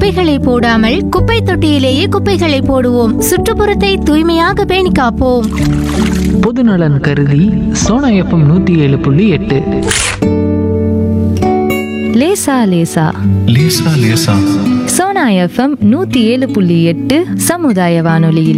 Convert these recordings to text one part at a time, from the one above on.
குப்பைகளை போடாமல் குப்பை தொட்டியிலேயே குப்பைகளை போடுவோம் சுற்றுப்புறத்தை தூய்மையாக பேணி காப்போம் பொதுநலன் கருதி சோனா எஃப்எம் நூற்றி ஏழு புள்ளி எட்டு லேசா லேசா லேசா லேசா சோனா எஃப்எம் நூத்தி ஏழு புள்ளி எட்டு சமுதாய வானொலியில்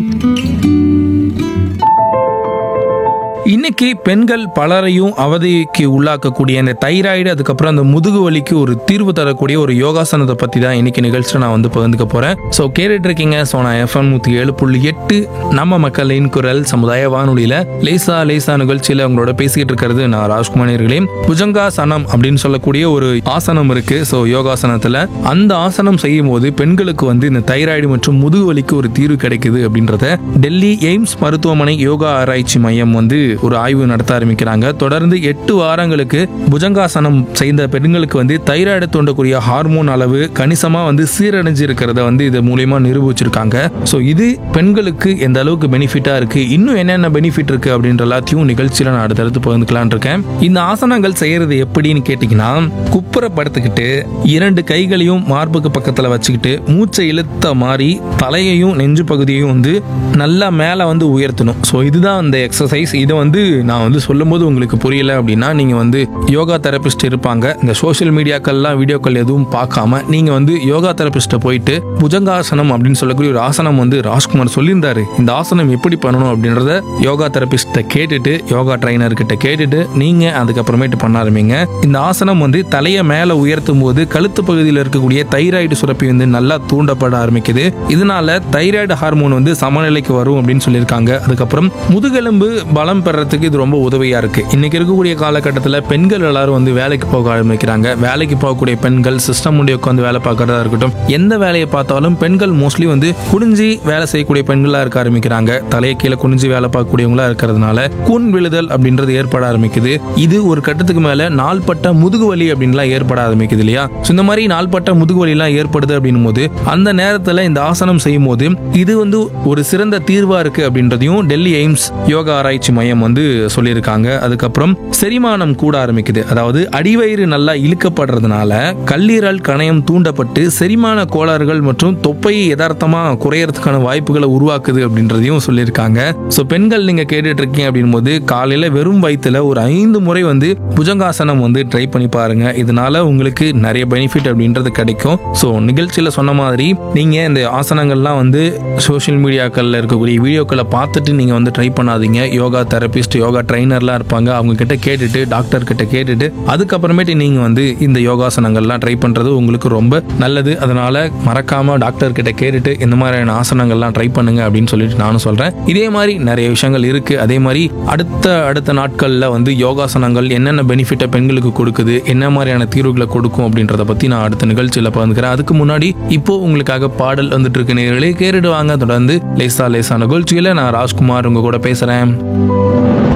இன்னைக்கு பெண்கள் பலரையும் அவதிக்கு உள்ளாக்கக்கூடிய இந்த தைராய்டு அதுக்கப்புறம் அந்த முதுகு வலிக்கு ஒரு தீர்வு தரக்கூடிய ஒரு யோகாசனத்தை பத்தி தான் இன்னைக்கு நிகழ்ச்சியில் நான் வந்து பகிர்ந்துக்க போறேன் ஸோ கேட்டுட்டு இருக்கீங்க ஸோ நான் எஃப்எம் நூத்தி ஏழு புள்ளி எட்டு நம்ம மக்களின் குரல் சமுதாய வானொலியில லேசா லேசா நிகழ்ச்சியில உங்களோட பேசிக்கிட்டு இருக்கிறது நான் ராஜ்குமார் அவர்களே புஜங்காசனம் அப்படின்னு சொல்லக்கூடிய ஒரு ஆசனம் இருக்கு ஸோ யோகாசனத்துல அந்த ஆசனம் செய்யும் போது பெண்களுக்கு வந்து இந்த தைராய்டு மற்றும் முதுகு வலிக்கு ஒரு தீர்வு கிடைக்குது அப்படின்றத டெல்லி எய்ம்ஸ் மருத்துவமனை யோகா ஆராய்ச்சி மையம் வந்து ஒரு ஆய்வு நடத்த ஆரம்பிக்கிறாங்க தொடர்ந்து எட்டு வாரங்களுக்கு புஜங்காசனம் செய்த பெண்களுக்கு வந்து தைராய்டு தூண்டக்கூடிய ஹார்மோன் அளவு கணிசமா வந்து சீரடைஞ்சு இருக்கிறத வந்து இது மூலியமா நிரூபிச்சிருக்காங்க ஸோ இது பெண்களுக்கு எந்த அளவுக்கு பெனிஃபிட்டா இருக்கு இன்னும் என்னென்ன பெனிஃபிட் இருக்கு அப்படின்ற எல்லாத்தையும் நிகழ்ச்சியில நான் அடுத்தடுத்து பகிர்ந்துக்கலாம்னு இருக்கேன் இந்த ஆசனங்கள் செய்யறது எப்படின்னு கேட்டீங்கன்னா குப்புற படுத்துக்கிட்டு இரண்டு கைகளையும் மார்புக்கு பக்கத்துல வச்சுக்கிட்டு மூச்சை இழுத்த மாதிரி தலையையும் நெஞ்சு பகுதியையும் வந்து நல்லா மேலே வந்து உயர்த்தணும் ஸோ இதுதான் அந்த எக்ஸசைஸ் இதை வந்து நான் வந்து சொல்லும்போது உங்களுக்கு புரியல அப்படின்னா நீங்கள் வந்து யோகா தெரபிஸ்ட் இருப்பாங்க இந்த சோஷியல் மீடியாக்கள்லாம் வீடியோக்கள் எதுவும் பார்க்காம நீங்கள் வந்து யோகா தெரபிஸ்ட்டை போயிட்டு புஜங்காசனம் அப்படின்னு சொல்லக்கூடிய ஒரு ஆசனம் வந்து ராஜ்குமார் சொல்லியிருந்தாரு இந்த ஆசனம் எப்படி பண்ணணும் அப்படின்றத யோகா தெரபிஸ்ட்டை கேட்டுட்டு யோகா ட்ரைனர் கிட்ட கேட்டுட்டு நீங்கள் அதுக்கப்புறமேட்டு பண்ண ஆரம்பிங்க இந்த ஆசனம் வந்து தலையை மேலே உயர்த்தும் போது கழுத்து பகுதியில் இருக்கக்கூடிய தைராய்டு சுரப்பி வந்து நல்லா தூண்டப்பட ஆரம்பிக்குது இதனால தைராய்டு ஹார்மோன் வந்து சமநிலைக்கு வரும் அப்படின்னு சொல்லியிருக்காங்க அதுக்கப்புறம் முதுகெலும்பு பலம் பெறறதுக்கு இது ரொம்ப உதவியா இருக்கு இன்னைக்கு இருக்கக்கூடிய காலகட்டத்தில் பெண்கள் எல்லாரும் வந்து வேலைக்கு போக ஆரம்பிக்கிறாங்க வேலைக்கு போகக்கூடிய பெண்கள் சிஸ்டம் முடிய உட்காந்து வேலை பார்க்கறதா இருக்கட்டும் எந்த வேலையை பார்த்தாலும் பெண்கள் மோஸ்ட்லி வந்து குனிஞ்சு வேலை செய்யக்கூடிய பெண்களா இருக்க ஆரம்பிக்கிறாங்க தலையை கீழே குனிஞ்சு வேலை பார்க்கக்கூடியவங்களா இருக்கிறதுனால கூன் விழுதல் அப்படின்றது ஏற்பட ஆரம்பிக்குது இது ஒரு கட்டத்துக்கு மேல நாள்பட்ட முதுகு வலி அப்படின்லாம் ஏற்பட ஆரம்பிக்குது இல்லையா So, இந்த மாதிரி நாள்பட்ட முதுகு வலி எல்லாம் ஏற்படுது அப்படின்னும் போது அந்த நேரத்துல இந்த ஆசனம் செய்யும் போது இது வந்து ஒரு சிறந்த தீர்வா இருக்கு அப்படின்றதையும் டெல்லி எய்ம்ஸ் யோகா ஆராய்ச்சி மையம் வந்து சொல்லியிருக்காங்க அதுக்கப்புறம் செரிமானம் கூட ஆரம்பிக்குது அதாவது அடிவயிறு நல்லா இழுக்கப்படுறதுனால கல்லீரல் கணையம் தூண்டப்பட்டு செரிமான கோளாறுகள் மற்றும் தொப்பையை யதார்த்தமா குறையறதுக்கான வாய்ப்புகளை உருவாக்குது அப்படின்றதையும் சொல்லியிருக்காங்க ஸோ பெண்கள் நீங்க கேட்டுட்டு இருக்கீங்க அப்படின் போது காலையில வெறும் வயிற்றுல ஒரு ஐந்து முறை வந்து புஜங்காசனம் வந்து ட்ரை பண்ணி பாருங்க இதனால உங்களுக்கு நிறைய பெனிஃபிட் அப்படின்றது கிடைக்கும் ஸோ நிகழ்ச்சியில சொன்ன மாதிரி நீங்க இந்த ஆசனங்கள்லாம் வந்து சோஷியல் மீடியாக்கள்ல இருக்கக்கூடிய வீடியோக்களை பார்த்துட்டு நீங்க வந்து ட்ரை பண்ணாதீங்க யோகா தெரபிஸ்ட் யோகா ட்ரைனர்லாம் இருப்பாங்க அவங்க கிட்ட கேட்டுட்டு டாக்டர் கிட்ட கேட்டுட்டு அதுக்கப்புறமேட்டு நீங்க வந்து இந்த யோகாசனங்கள்லாம் ட்ரை பண்றது உங்களுக்கு ரொம்ப நல்லது அதனால மறக்காம டாக்டர் கிட்ட கேட்டுட்டு இந்த மாதிரியான ஆசனங்கள்லாம் ட்ரை பண்ணுங்க அப்படின்னு சொல்லிட்டு நானும் சொல்றேன் இதே மாதிரி நிறைய விஷயங்கள் இருக்கு அதே மாதிரி அடுத்த அடுத்த நாட்கள்ல வந்து யோகாசனங்கள் என்னென்ன பெனிஃபிட்டை பெண்களுக்கு கொடுக்குது என்ன மாதிரியான தீர்வுகளை கொடுக்கும் அப்படின்றத பத்தி நான் அடுத்த நிகழ்ச்சியில பகிர்ந்துக்கிறேன் அதுக்கு முன்னாடி இப்போ உங்களுக்காக பாடல் வந்துட்டு இருக்கு நேர்களே கேட்டுட்டு வாங்க தொடர்ந்து லேசா லேசா நிகழ்ச்சியில நான் ராஜ்குமார் உங்க கூட பேசுறேன்